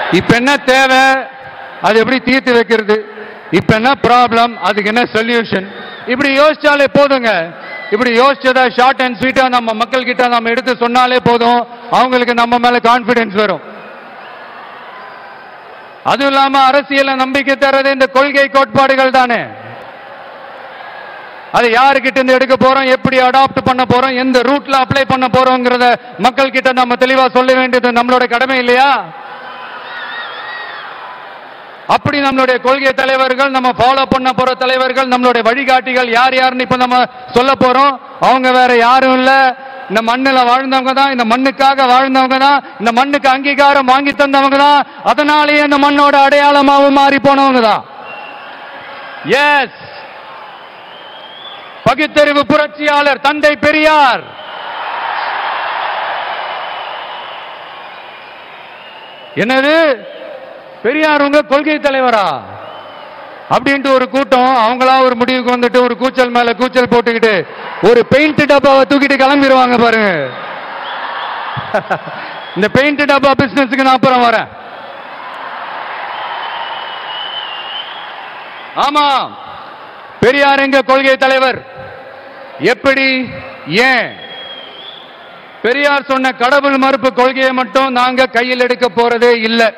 இப்ப என்ன தேவை அது எப்படி தீர்த்து வைக்கிறது இப்ப என்ன ப்ராப்ளம் அதுக்கு என்ன சொல்யூஷன் இப்படி யோசிச்சாலே போதுங்க இப்படி யோசிச்சதா ஷார்ட் அண்ட் ஸ்வீட்டா நம்ம மக்கள் கிட்ட நம்ம எடுத்து சொன்னாலே போதும் அவங்களுக்கு நம்ம மேல கான்பிடன்ஸ் வரும் அதுவும் இல்லாம அரசியல நம்பிக்கை தர்றது இந்த கொள்கை கோட்பாடுகள் தானே அது யாருக்கிட்ட இருந்து எடுக்க போறோம் எப்படி அடாப்ட் பண்ண போறோம் எந்த ரூட்ல அப்ளை பண்ண போறோங்கிறத மக்கள் கிட்ட நம்ம தெளிவா சொல்ல வேண்டியது நம்மளோட கடமை இல்லையா அப்படி நம்மளுடைய கொள்கை தலைவர்கள் நம்ம ஃபாலோ பண்ண போற தலைவர்கள் நம்மளுடைய வழிகாட்டிகள் யார் யாருன்னு இப்ப நம்ம சொல்ல போறோம் அவங்க வேற யாரும் இல்ல இந்த மண்ணுல வாழ்ந்தவங்க தான் இந்த மண்ணுக்காக வாழ்ந்தவங்க தான் இந்த மண்ணுக்கு அங்கீகாரம் வாங்கி தந்தவங்க தான் அதனாலேயே இந்த மண்ணோட அடையாளமாவும் மாறி போனவங்க தான் எஸ் பகுத்தறிவு புரட்சியாளர் தந்தை பெரியார் என்னது பெரியார் உங்க கொள்கை தலைவரா அப்படின்ட்டு ஒரு கூட்டம் அவங்களா ஒரு முடிவுக்கு வந்துட்டு ஒரு கூச்சல் மேல கூச்சல் போட்டுக்கிட்டு ஒரு பெயிண்ட் டப்பாவை தூக்கிட்டு கிளம்பிடுவாங்க பாருங்க இந்த பெயிண்ட் டப்பா பிசினஸ்க்கு நான் அப்புறம் வரேன் ஆமா பெரியார் எங்க கொள்கை தலைவர் எப்படி ஏன் பெரியார் சொன்ன கடவுள் மறுப்பு கொள்கையை மட்டும் நாங்க கையில் எடுக்க போறதே இல்லை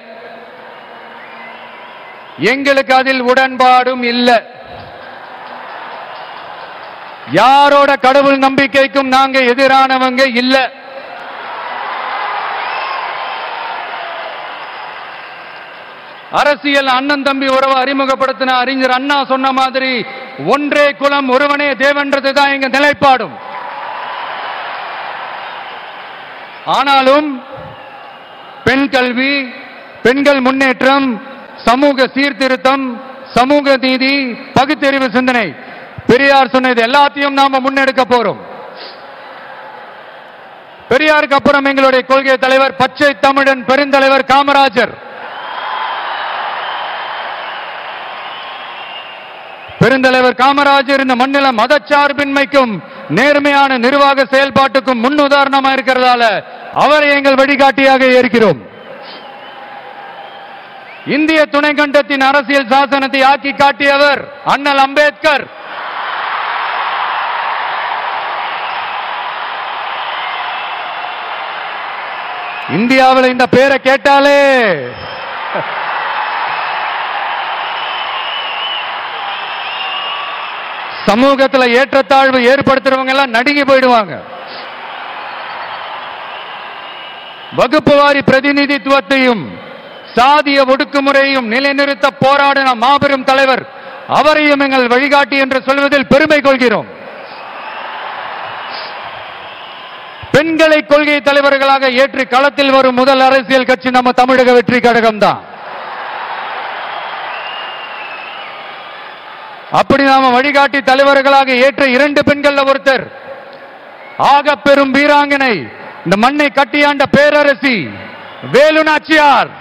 எங்களுக்கு அதில் உடன்பாடும் இல்லை யாரோட கடவுள் நம்பிக்கைக்கும் நாங்க எதிரானவங்க இல்ல அரசியல் அண்ணன் தம்பி உறவை அறிமுகப்படுத்தின அறிஞர் அண்ணா சொன்ன மாதிரி ஒன்றே குலம் ஒருவனே தேவன்றது தான் எங்க நிலைப்பாடும் ஆனாலும் பெண் கல்வி பெண்கள் முன்னேற்றம் சமூக சீர்திருத்தம் சமூக நீதி பகுத்தறிவு சிந்தனை பெரியார் சொன்னது எல்லாத்தையும் நாம முன்னெடுக்க போறோம் பெரியாருக்கு அப்புறம் எங்களுடைய கொள்கை தலைவர் பச்சை தமிழன் பெருந்தலைவர் காமராஜர் பெருந்தலைவர் காமராஜர் இந்த மண்ணில மதச்சார்பின்மைக்கும் நேர்மையான நிர்வாக செயல்பாட்டுக்கும் முன்னுதாரணமா இருக்கிறதால அவரை எங்கள் வழிகாட்டியாக ஏற்கிறோம் இந்திய துணைக்கண்டத்தின் அரசியல் சாசனத்தை ஆக்கி காட்டியவர் அண்ணல் அம்பேத்கர் இந்தியாவில் இந்த பேரை கேட்டாலே சமூகத்துல ஏற்றத்தாழ்வு ஏற்படுத்துறவங்க எல்லாம் நடுங்கி போயிடுவாங்க வகுப்பு வாரி பிரதிநிதித்துவத்தையும் சாதிய ஒடுக்குமுறையும் நிலைநிறுத்த போராடின மாபெரும் தலைவர் அவரையும் எங்கள் வழிகாட்டி என்று சொல்வதில் பெருமை கொள்கிறோம் பெண்களை கொள்கை தலைவர்களாக ஏற்றி களத்தில் வரும் முதல் அரசியல் கட்சி நம்ம தமிழக வெற்றி கழகம் தான் அப்படி நாம வழிகாட்டி தலைவர்களாக ஏற்ற இரண்டு பெண்கள்ல ஒருத்தர் ஆக பெரும் வீராங்கனை இந்த மண்ணை கட்டியாண்ட பேரரசி வேலு நாச்சியார்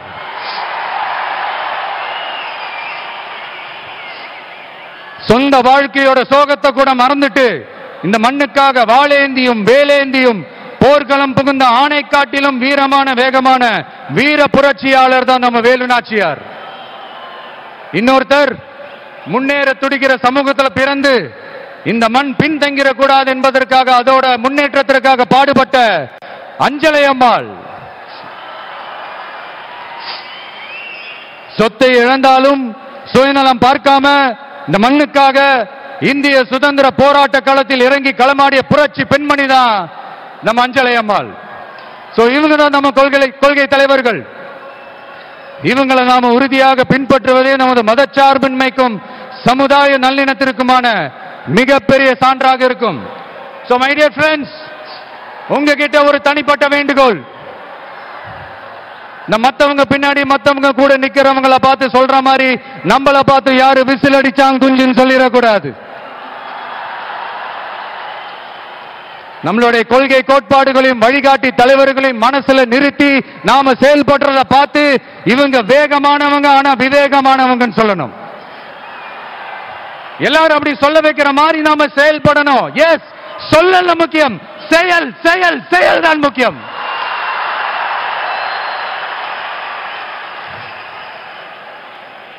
சொந்த வாழ்க்கையோட சோகத்தை கூட மறந்துட்டு இந்த மண்ணுக்காக வாளேந்தியும் வேலேந்தியும் போர்க்களம் புகுந்த ஆணை காட்டிலும் வீரமான வேகமான வீர புரட்சியாளர் தான் நம்ம வேலு நாச்சியார் இன்னொருத்தர் முன்னேற துடிக்கிற சமூகத்துல பிறந்து இந்த மண் பின்தங்கிட கூடாது என்பதற்காக அதோட முன்னேற்றத்திற்காக பாடுபட்ட அஞ்சலை அம்மாள் சொத்தை இழந்தாலும் சுயநலம் பார்க்காம இந்த மண்ணுக்காக இந்திய சுதந்திர போராட்ட களத்தில் இறங்கி களமாடிய புரட்சி பெண்மணி தான் நம்ம அஞ்சலை அம்மாள் சோ இவங்க தான் நம்ம கொள்கை கொள்கை தலைவர்கள் இவங்களை நாம உறுதியாக பின்பற்றுவதே நமது மதச்சார்பின்மைக்கும் சமுதாய நல்லிணத்திற்குமான மிகப்பெரிய சான்றாக இருக்கும் சோ மை டியர் ஃப்ரெண்ட்ஸ் உங்ககிட்ட ஒரு தனிப்பட்ட வேண்டுகோள் இந்த மத்தவங்க பின்னாடி மத்தவங்க கூட நிக்கிறவங்கள பார்த்து சொல்ற மாதிரி நம்மள பார்த்து யாரு விசில் அடிச்சாங்க குஞ்சுன்னு சொல்லிடக்கூடாது நம்மளுடைய கொள்கை கோட்பாடுகளையும் வழிகாட்டி தலைவர்களையும் மனசுல நிறுத்தி நாம செயல்படுறத பார்த்து இவங்க வேகமானவங்க ஆனா விவேகமானவங்கன்னு சொல்லணும் எல்லாரும் அப்படி சொல்ல வைக்கிற மாதிரி நாம செயல்படணும் எஸ் சொல்லல முக்கியம் செயல் செயல் செயல் தான் முக்கியம்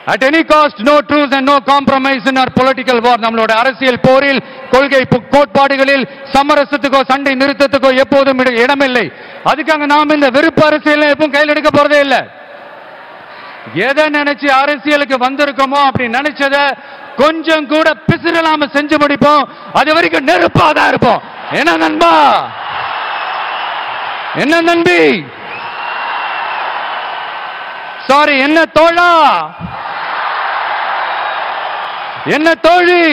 at any cost no truce and no compromise in our political war நம்மளோட அரசியல் போரில் கொள்கை பு- கோட்பாடுகளில் சமரசத்துக்கோ சண்டை நிறுத்தத்துக்கோ எப்போதும் இட- இடமில்லை அதுக்காக நாம் இந்த வெறுப்பு அரசியல் எப்பவும் கையில் எடுக்க போறதே இல்லை எதை நினைச்சு அரசியலுக்கு வந்திருக்கோமோ அப்படி நினைச்சத கொஞ்சம் கூட பிசிறலாம செஞ்சு முடிப்போம் அது வரைக்கும் நெருப்பா தான் இருப்போம் என்ன நண்பா என்ன நண்பி சாரி என்ன தோழா என்ன தோழி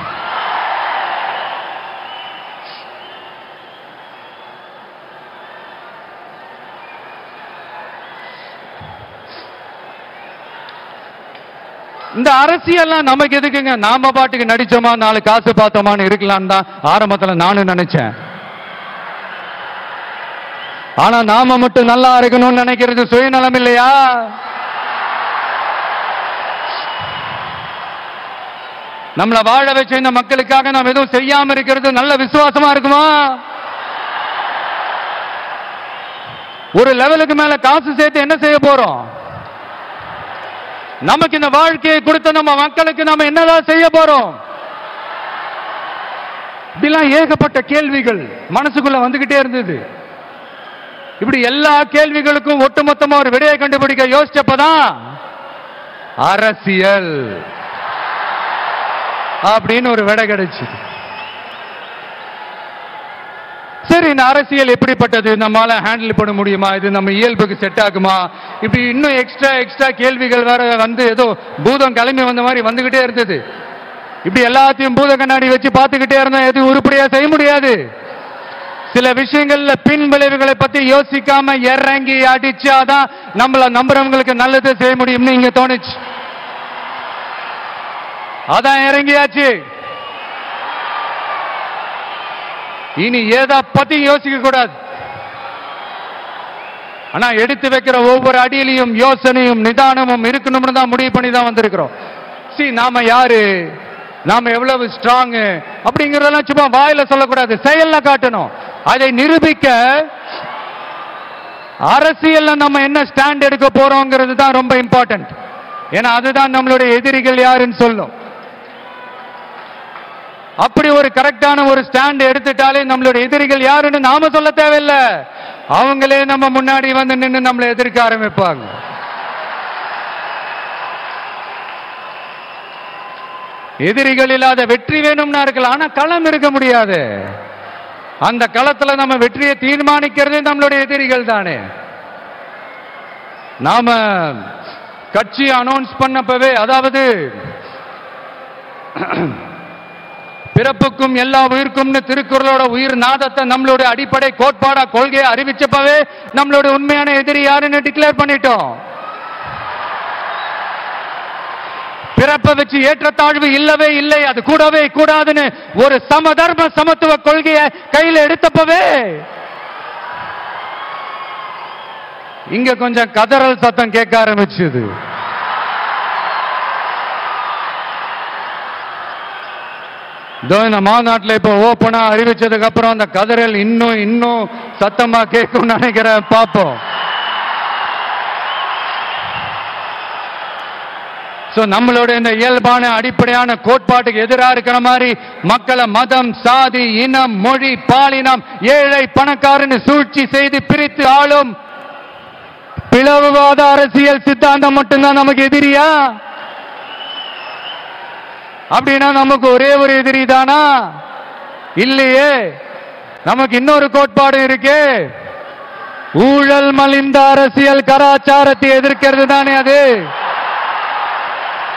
இந்த அரசியல்லாம் நமக்கு எதுக்குங்க நாம பாட்டுக்கு நடிச்சோமா நாலு காசு பார்த்தோமான்னு இருக்கலாம் தான் ஆரம்பத்துல நானும் நினைச்சேன் ஆனா நாம மட்டும் நல்லா இருக்கணும்னு நினைக்கிறது சுயநலம் இல்லையா நம்மளை வாழ வச்ச இந்த மக்களுக்காக நாம் எதுவும் செய்யாம இருக்கிறது நல்ல விசுவாசமா இருக்குமா ஒரு லெவலுக்கு மேல காசு சேர்த்து என்ன செய்ய போறோம் நமக்கு இந்த வாழ்க்கையை கொடுத்த நம்ம மக்களுக்கு நாம என்னதான் செய்ய போறோம் இப்படிலாம் ஏகப்பட்ட கேள்விகள் மனசுக்குள்ள வந்துகிட்டே இருந்தது இப்படி எல்லா கேள்விகளுக்கும் ஒட்டுமொத்தமா ஒரு விடையை கண்டுபிடிக்க யோசிச்சப்பதான் அரசியல் அப்படின்னு ஒரு விடை கிடைச்சு சரி இந்த அரசியல் எப்படிப்பட்டது நம்மால ஹேண்டில் பண்ண முடியுமா இது நம்ம இயல்புக்கு செட் ஆகுமா இப்படி இன்னும் எக்ஸ்ட்ரா எக்ஸ்ட்ரா கேள்விகள் வேற வந்து ஏதோ பூதம் கிளம்பி வந்த மாதிரி வந்துகிட்டே இருந்தது இப்படி எல்லாத்தையும் பூத கண்ணாடி வச்சு பார்த்துக்கிட்டே இருந்தா எதுவும் உருப்படியா செய்ய முடியாது சில விஷயங்கள்ல பின் விளைவுகளை பத்தி யோசிக்காம இறங்கி அடிச்சாதான் நம்மள நம்புறவங்களுக்கு நல்லது செய்ய முடியும்னு இங்க தோணுச்சு அதான் இறங்கியாச்சு இனி எதை பத்தி யோசிக்க கூடாது ஆனா எடுத்து வைக்கிற ஒவ்வொரு அடியிலையும் யோசனையும் நிதானமும் இருக்கணும்னு தான் முடிவு பண்ணி தான் வந்திருக்கிறோம் சி நாம யாரு நாம எவ்வளவு ஸ்ட்ராங் அப்படிங்கறதெல்லாம் சும்மா வாயில சொல்லக்கூடாது செயல்ல காட்டணும் அதை நிரூபிக்க அரசியல்ல நம்ம என்ன ஸ்டாண்ட் எடுக்க போறோங்கிறது தான் ரொம்ப இம்பார்ட்டன்ட் ஏன்னா அதுதான் நம்மளுடைய எதிரிகள் யாருன்னு சொல்லும் அப்படி ஒரு கரெக்டான ஒரு ஸ்டாண்ட் எடுத்துட்டாலே நம்மளுடைய எதிரிகள் யாருன்னு நாம சொல்ல தேவையில்லை அவங்களே நம்ம முன்னாடி வந்து நின்று நம்மளை எதிர்க்க ஆரம்பிப்பாங்க எதிரிகள் இல்லாத வெற்றி வேணும்னா இருக்கலாம் ஆனா களம் இருக்க முடியாது அந்த களத்துல நம்ம வெற்றியை தீர்மானிக்கிறதே நம்மளுடைய எதிரிகள் தானே நாம கட்சி அனௌன்ஸ் பண்ணப்பவே அதாவது பிறப்புக்கும் எல்லா உயிர்க்கும்னு திருக்குறளோட உயிர் நாதத்தை நம்மளுடைய அடிப்படை கோட்பாடா கொள்கையை அறிவிச்சப்பவே நம்மளோட உண்மையான எதிரி யாருன்னு டிக்ளேர் பண்ணிட்டோம் பிறப்பை வச்சு ஏற்றத்தாழ்வு இல்லவே இல்லை அது கூடவே கூடாதுன்னு ஒரு சமதர்ம சமத்துவ கொள்கையை கையில எடுத்தப்பவே இங்க கொஞ்சம் கதறல் சத்தம் கேட்க ஆரம்பிச்சது இதோ இந்த மாநாட்டில் இப்போ ஓப்பனா அறிவிச்சதுக்கு அப்புறம் அந்த கதறல் இன்னும் இன்னும் சத்தமா கேட்கும் நினைக்கிறேன் பார்ப்போம் சோ நம்மளோட இந்த இயல்பான அடிப்படையான கோட்பாட்டுக்கு எதிராக இருக்கிற மாதிரி மக்களை மதம் சாதி இனம் மொழி பாலினம் ஏழை பணக்காரன்னு சூழ்ச்சி செய்து பிரித்து ஆளும் பிளவுவாத அரசியல் சித்தாந்தம் மட்டும்தான் நமக்கு எதிரியா அப்படின்னா நமக்கு ஒரே ஒரு எதிரி தானா இல்லையே நமக்கு இன்னொரு கோட்பாடு இருக்கு ஊழல் மலிந்த அரசியல் கலாச்சாரத்தை எதிர்க்கிறது தானே அது